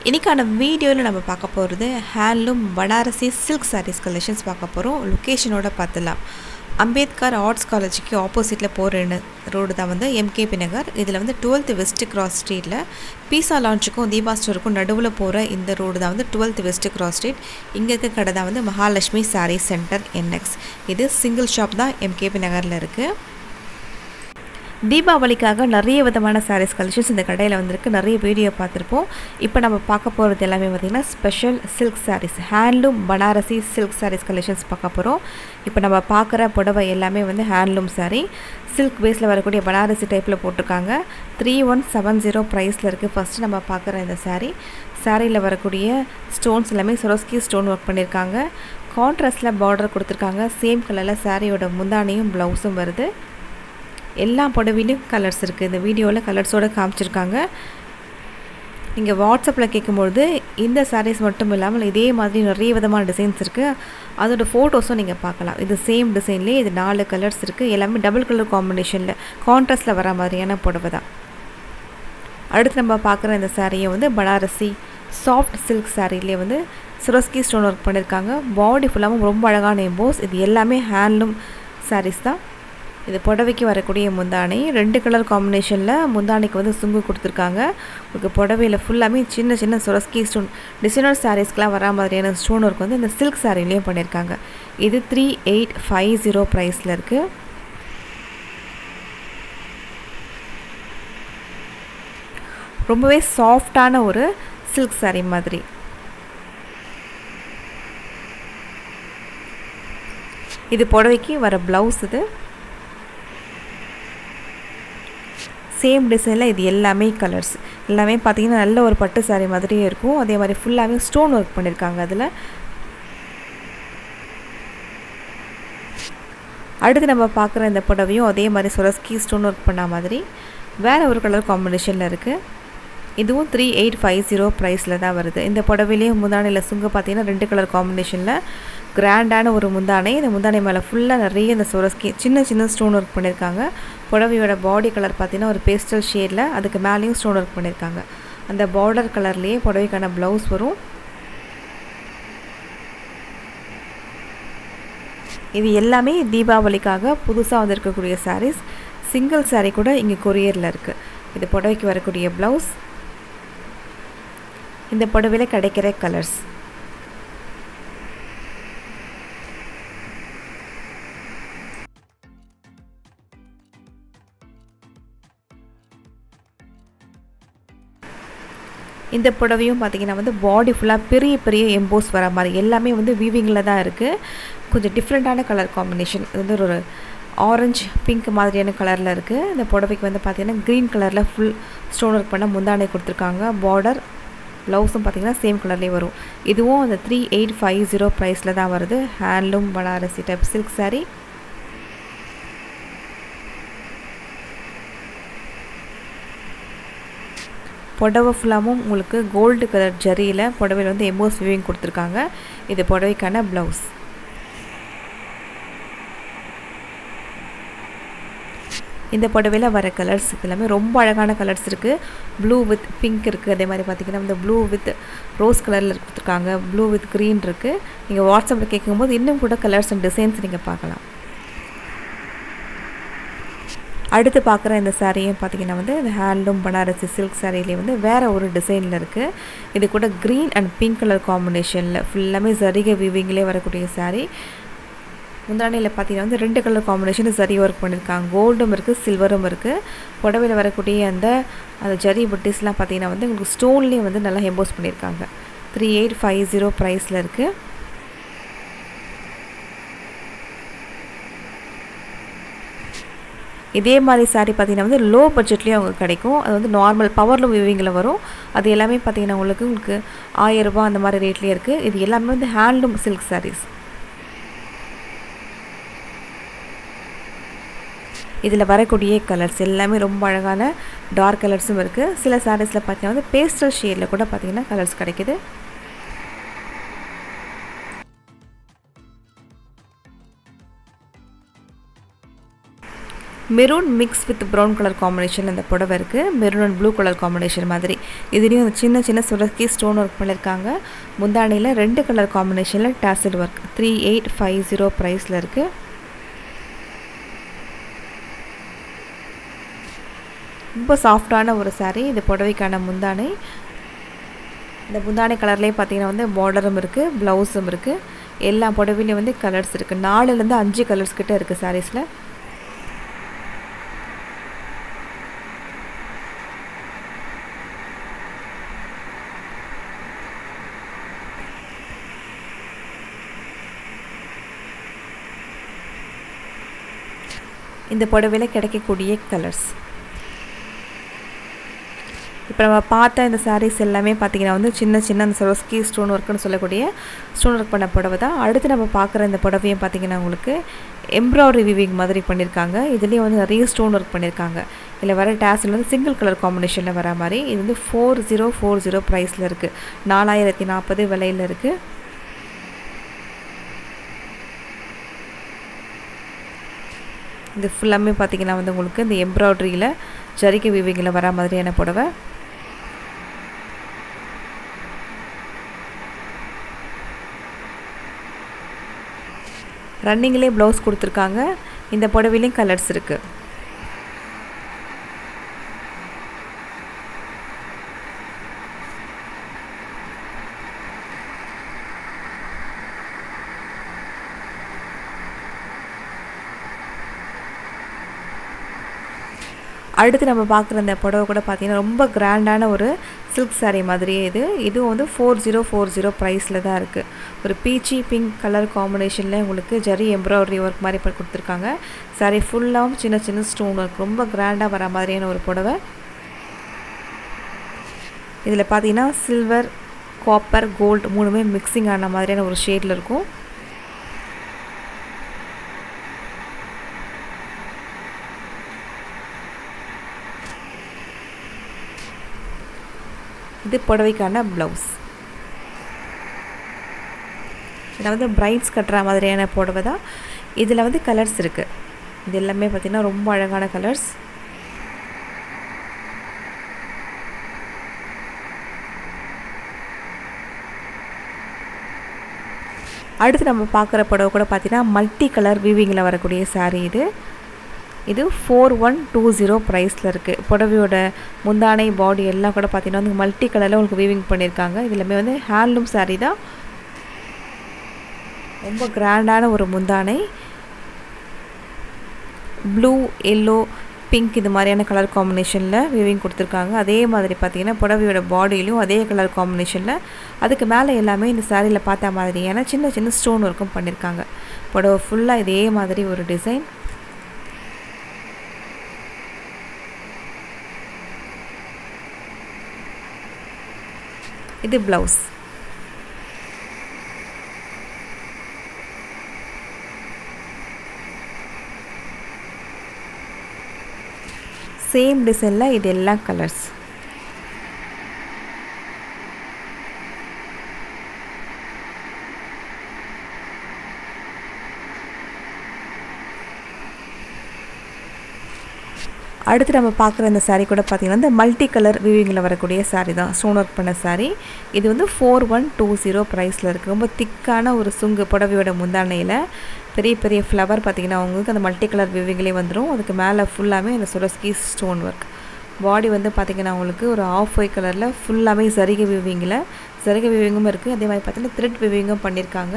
இன்றைக்கான வீடியோவில் நம்ம பார்க்க போகிறது handloom Banarasi silk saris collections பார்க்க போகிறோம் லொக்கேஷனோட பார்த்துலாம் அம்பேத்கர் ஆர்ட்ஸ் காலேஜுக்கு ஆப்போசிட்டில் போகிற ரோடு தான் வந்து எம்கேபி நகர் இதில் வந்து டுவெல்த் வெஸ்ட் கிராஸ் ஸ்ட்ரீட்டில் பீஸா லான்ச்சுக்கும் தீபா ஸ்டோருக்கும் நடுவில் போகிற இந்த ரோடு தான் வந்து டுவெல்த் வெஸ்ட் கிராஸ் ஸ்ட்ரீட் இங்கே இருக்க கடை தான் வந்து மகாலட்சுமி சாரீ சென்டர் என்எக்ஸ் இது சிங்கிள் ஷாப் தான் எம்கேபி நகரில் இருக்குது தீபாவளிக்காக நிறைய விதமான சாரீஸ் கலெக்ஷன்ஸ் இந்த கடையில் வந்திருக்கு நிறைய வீடியோ பார்த்துருப்போம் இப்போ நம்ம பார்க்க போகிறது எல்லாமே பார்த்திங்கன்னா special silk sarees handloom Banarasi silk saris collections பார்க்க போகிறோம் இப்போ நம்ம பார்க்குற புடவை எல்லாமே வந்து ஹேண்ட்லூம் சாரீ சில்க் பேஸில் வரக்கூடிய பனாரசி டைப்பில் போட்டிருக்காங்க த்ரீ ஒன் செவன் ஜீரோ ப்ரைஸில் இருக்குது ஃபஸ்ட்டு நம்ம பார்க்குற இந்த சாரீ சாரியில் வரக்கூடிய ஸ்டோன்ஸ் எல்லாமே சொரோஸ்கி ஸ்டோன் ஒர்க் பண்ணியிருக்காங்க கான்ட்ராஸ்டில் பார்டர் கொடுத்துருக்காங்க சேம் கலரில் சாரியோட முந்தானியும் ப்ளவுஸும் வருது எல்லா புடவையிலும் கலர்ஸ் இருக்குது இந்த வீடியோவில் கலர்ஸோடு காமிச்சிருக்காங்க நீங்கள் வாட்ஸ்அப்பில் கேட்கும்பொழுது இந்த சாரீஸ் மட்டும் இல்லாமல் இதே மாதிரி நிறைய விதமான டிசைன்ஸ் இருக்குது அதோட ஃபோட்டோஸும் நீங்கள் பார்க்கலாம் இது சேம் டிசைன்லேயே இது நாலு கலர்ஸ் இருக்குது எல்லாமே டபுள் கலர் காம்பினேஷனில் கான்ட்ராஸ்டில் வர மாதிரியான புடவை தான் அடுத்து நம்ம பார்க்குற இந்த சாரியை வந்து பனாரசி சாஃப்ட் சில்க் சாரிலே வந்து சுரஸ்கி ஸ்டோன் ஒர்க் பண்ணியிருக்காங்க பாடி ஃபுல்லாகவும் ரொம்ப அழகான எம்போஸ் இது எல்லாமே ஹேண்ட்லூம் சாரீஸ் தான் இது புடவைக்கு வரக்கூடிய முந்தானை ரெண்டு கலர் காம்பினேஷனில் முந்தானைக்கு வந்து சுங்கு கொடுத்துருக்காங்க உங்களுக்கு புடவையில் ஃபுல்லாமே சின்ன சின்ன சுரஸ்கி ஸ்டோன் டிசைனர் சாரீஸ்க்கெலாம் வரா மாதிரியான ஸ்டோன் ஒர்க் வந்து இந்த சில்க் சாரீலையும் பண்ணியிருக்காங்க இது த்ரீ எயிட் ஃபைவ் ஜீரோ ப்ரைஸில் இருக்குது ரொம்பவே சாஃப்டான ஒரு சில்க் சாரீ மாதிரி இது புடவைக்கு வர ப்ளவுஸ் இது சேம் டிசைனில் இது எல்லாமே கலர்ஸ் எல்லாமே பார்த்திங்கன்னா நல்ல ஒரு பட்டு சாரீ மாதிரியே இருக்கும் அதே மாதிரி ஃபுல்லாகவே ஸ்டோன் ஒர்க் பண்ணியிருக்காங்க அதில் அடுத்து நம்ம பார்க்குற இந்த புடவையும் அதே மாதிரி சொரஸ்கி ஸ்டோன் ஒர்க் பண்ண மாதிரி வேறு ஒரு கலர் காம்பினேஷனில் இருக்குது இதுவும் த்ரீ எயிட் ஃபைவ் ஜீரோ ப்ரைஸில் தான் வருது இந்த புடவையிலேயும் முந்தானையில் சுங்க பார்த்தீங்கன்னா ரெண்டு கலர் காம்பினேஷனில் கிராண்டான ஒரு முந்தானை இந்த முந்தானை மேலே ஃபுல்லாக நிறைய இந்த சொரஸ்கி சின்ன சின்ன ஸ்டோன் ஒர்க் பண்ணியிருக்காங்க புடவையோட பாடி கலர் பார்த்தீங்கன்னா ஒரு பேஸ்டல் ஷேடில் அதுக்கு மேலேயும் ஸ்டோன் ஒர்க் பண்ணியிருக்காங்க அந்த பார்டர் கலர்லேயே புடவைக்கான ப்ளவுஸ் வரும் இது எல்லாமே தீபாவளிக்காக புதுசாக வந்திருக்கக்கூடிய சாரீஸ் சிங்கிள் சாரீ கூட இங்கே கொரியரில் இருக்குது இது புடவைக்கு வரக்கூடிய ப்ளவுஸ் இந்த புடவையில் கிடைக்கிற கலர்ஸ் இந்த புடவையும் பார்த்திங்கன்னா வந்து பாடி ஃபுல்லாக பெரிய பெரிய எம்போஸ் வர மாதிரி எல்லாமே வந்து வீவிங்கில் தான் இருக்குது கொஞ்சம் டிஃப்ரெண்ட்டான கலர் காம்பினேஷன் இது வந்து ஒரு ஆரஞ்சு பிங்க் மாதிரியான கலரில் இருக்குது இந்த புடவைக்கு வந்து பார்த்திங்கன்னா க்ரீன் கலரில் ஃபுல் ஸ்டோன் ஒர்க் பண்ண முந்தானை கொடுத்துருக்காங்க பார்டர் ப்ளவுஸும் பார்த்திங்கன்னா சேம் கலர்லேயே வரும் இதுவும் அந்த த்ரீ எயிட் ஃபைவ் ஜீரோ ப்ரைஸில் தான் வருது handloom Banarasi type silk saree புடவை ஃபுல்லாகவும் உங்களுக்கு கோல்டு கலர் ஜரியில் புடவையில் வந்து எம்போஸ் விவிங் கொடுத்துருக்காங்க இது புடவைக்கான ப்ளவுஸ் இந்த புடவையில் வர கலர்ஸ் எல்லாமே ரொம்ப அழகான கலர்ஸ் இருக்குது ப்ளூ வித் பிங்க் இருக்குது அதே மாதிரி பார்த்திங்கன்னா இந்த ப்ளூ வித் ரோஸ் கலரில் கொடுத்துருக்காங்க ப்ளூ வித் க்ரீன் இருக்குது நீங்கள் வாட்ஸ்அப்பில் கேட்கும்போது இன்னும் கூட கலர்ஸ் அண்ட் டிசைன்ஸ் நீங்கள் பார்க்கலாம் அடுத்து பார்க்குற இந்த சாரியும் பார்த்திங்கன்னா வந்து இந்த ஹேண்ட்லூம் பனாரசி சில்க் சாரியிலே வந்து வேறு ஒரு டிசைனில் இருக்குது இது கூட க்ரீன் அண்ட் பிங்க் கலர் காம்பினேஷனில் ஃபுல்லாமே சரிகை வீவிங்லேயே வரக்கூடிய சாரீ முந்தானையில் பார்த்தீங்கன்னா வந்து ரெண்டு கலர் காம்பினேஷன் சரி ஒர்க் பண்ணியிருக்காங்க கோல்டும் இருக்குது சில்வரும் இருக்குது புடவையில் வரக்கூடிய அந்த அந்த ஜரி புட்டிஸ்லாம் பார்த்தீங்கன்னா வந்து உங்களுக்கு ஸ்டோன்லேயே வந்து நல்லா எம்போஸ் பண்ணியிருக்காங்க த்ரீ எயிட் ஃபைவ் ஜீரோ ப்ரைஸில் இருக்குது இதே மாதிரி சாரீ பார்த்திங்கன்னா வந்து லோ பட்ஜெட்லேயும் அவங்க கிடைக்கும் அது வந்து நார்மல் பவர்லூம் விவிங்கில் வரும் அது எல்லாமே பார்த்திங்கன்னா உங்களுக்கு உங்களுக்கு ஆயிரரூபா அந்த மாதிரி ரேட்லேயே இருக்குது இது எல்லாமே வந்து ஹேண்ட்லூம் சில்க் சாரீஸ் இதில் வரக்கூடிய கலர்ஸ் எல்லாமே ரொம்ப அழகான டார்க் கலர்ஸும் இருக்குது சில சாரீஸில் பார்த்தீங்கன்னா வந்து பேஸ்டல் ஷேடில் கூட பார்த்திங்கன்னா கலர்ஸ் கிடைக்கிது maroon mix with brown colour combination இந்த புடவை இருக்குது maroon and blue colour combination மாதிரி இதுலேயும் சின்ன சின்ன சுரக்கி ஸ்டோன் ஒர்க் பண்ணியிருக்காங்க முந்தானியில் ரெண்டு கலர் காம்பினேஷனில் tassel work three eight five zero ப்ரைஸில் இருக்குது ரொம்ப சாஃப்டான ஒரு சாரீ இது புடவைக்கான முந்தானை இந்த முந்தானை கலர்லேயே பார்த்தீங்கன்னா வந்து பார்டரும் இருக்குது ப்ளவுஸும் இருக்குது எல்லா புடவையிலையும் வந்து கலர்ஸ் இருக்குது நாலுலேருந்து அஞ்சு கலர்ஸ் கிட்ட இருக்குது சாரீஸில் இந்த புடவையில் கிடைக்கக்கூடிய கலர்ஸ் இப்போ நம்ம பார்த்த இந்த சாரீஸ் எல்லாமே பார்த்திங்கன்னா வந்து சின்ன சின்ன அந்த சொரஸ்கி ஸ்டோன் ஒர்க்குன்னு சொல்லக்கூடிய ஸ்டோன் ஒர்க் பண்ண புடவை தான் அடுத்து நம்ம பார்க்குற இந்த புடவையும் பார்த்திங்கன்னா உங்களுக்கு எம்ப்ராய்டரி விவிங் மாதிரி பண்ணியிருக்காங்க இதுலேயும் வந்து நிறைய ஸ்டோன் ஒர்க் பண்ணியிருக்காங்க இதில் வர டேஸில் வந்து சிங்கிள் கலர் காம்பினேஷனில் வர மாதிரி இது வந்து ஃபோர் ஜீரோ ஃபோர் ஜீரோ ப்ரைஸில் இருக்குது நாலாயிரத்தி நாற்பது விலையில் இருக்குது இது ஃபுல்லாமே பார்த்திங்கன்னா வந்து உங்களுக்கு இந்த எம்ப்ராய்டரியில் ஜரிகை விவிங்கில் வர மாதிரியான புடவை ரன்னிங்லேயே ப்ளவுஸ் கொடுத்துருக்காங்க இந்த புடவையிலையும் கலர்ஸ் இருக்குது அடுத்து நம்ம பார்க்குற இந்த புடவை கூட பார்த்திங்கன்னா ரொம்ப கிராண்டான ஒரு சில்க் சாரீ மாதிரியே இது இதுவும் வந்து ஃபோர் ஜீரோ ஃபோர் ஜீரோ ப்ரைஸில் தான் இருக்குது ஒரு பீச்சி பிங்க் கலர் காம்பினேஷனில் உங்களுக்கு ஜரி எம்ப்ராய்டரி ஒர்க் மாதிரி பண்ணி கொடுத்துருக்காங்க சாரீ ஃபுல்லாகவும் சின்ன சின்ன ஸ்டோன் ஒர்க் ரொம்ப கிராண்டாக வர மாதிரியான ஒரு புடவை இதில் பார்த்தீங்கன்னா சில்வர் காப்பர் கோல்டு மூணுமே மிக்சிங் ஆன மாதிரியான ஒரு ஷேடில் இருக்கும் இது புடவைக்கான ப்ளவுஸ் இதில் வந்து பிரைட்ஸ் கட்டுற மாதிரியான புடவை தான் இதில் வந்து கலர்ஸ் இருக்குது இது எல்லாமே பார்த்திங்கன்னா ரொம்ப அழகான கலர்ஸ் அடுத்து நம்ம பார்க்குற புடவை கூட பார்த்திங்கன்னா மல்டி கலர் வீவிங்கில் வரக்கூடிய சாரீ இது இது ஃபோர் ஒன் டூ ஜீரோ ப்ரைஸில் இருக்குது புடவையோட முந்தானை பாடி எல்லாம் கூட பார்த்தீங்கன்னா வந்து மல்டி கலரில் உங்களுக்கு வீவிங் பண்ணியிருக்காங்க இதுலமே வந்து ஹேண்ட்லூம் சாரீ தான் ரொம்ப கிராண்டான ஒரு முந்தானை ப்ளூ எல்லோ பிங்க் இது மாதிரியான கலர் காம்பினேஷனில் வீவிங் கொடுத்துருக்காங்க அதே மாதிரி பார்த்தீங்கன்னா புடவையோட பாடியிலையும் அதே கலர் காம்பினேஷனில் அதுக்கு மேலே எல்லாமே இந்த சாரியில் பார்த்த மாதிரியான சின்ன சின்ன ஸ்டோன் ஒர்க்கும் பண்ணியிருக்காங்க புடவை ஃபுல்லாக இதே மாதிரி ஒரு டிசைன் இது ப்ளவுஸ் சேம் டிசைனில் இது எல்லாம் கலர்ஸ் அடுத்து நம்ம பார்க்குற இந்த சாரீ கூட பார்த்திங்கன்னா இந்த மல்டி கலர் விவிங்கில் வரக்கூடிய சாரீ தான் ஸ்டோன் ஒர்க் பண்ண சாரீ இது வந்து ஃபோர் ஒன் டூ ஜீரோ ப்ரைஸில் இருக்குது ரொம்ப திக்கான ஒரு சுங்கு புடவையோட முந்தானையில் பெரிய பெரிய ஃப்ளவர் பார்த்திங்கன்னா அவங்களுக்கு அந்த மல்டி கலர் விவிங்லேயே வந்துடும் அதுக்கு மேலே ஃபுல்லாமே இந்த சுரஸ்கி ஸ்டோன் ஒர்க் பாடி வந்து பார்த்திங்கன்னா உங்களுக்கு ஒரு ஆஃப் ஒயிட் கலரில் ஃபுல்லாமே சரிகை விவிங்கில் சரிகை விவிங்கும் இருக்குது அதே மாதிரி பார்த்திங்கன்னா த்ரெட் விவிங்கும் பண்ணியிருக்காங்க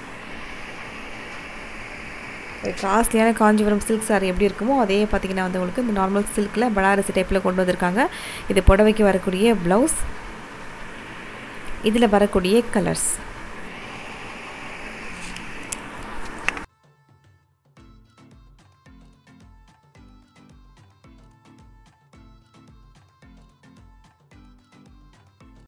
காஸ்ட்லியான காஞ்சிபுரம் சில்க் சாரி எப்படி இருக்குமோ அதே பார்த்திங்கன்னா வந்து உங்களுக்கு இந்த நார்மல் சில்கில் பனாரசி டைப்பில் கொண்டு வந்திருக்காங்க இது புடவைக்கு வரக்கூடிய ப்ளவுஸ் இதில் வரக்கூடிய கலர்ஸ்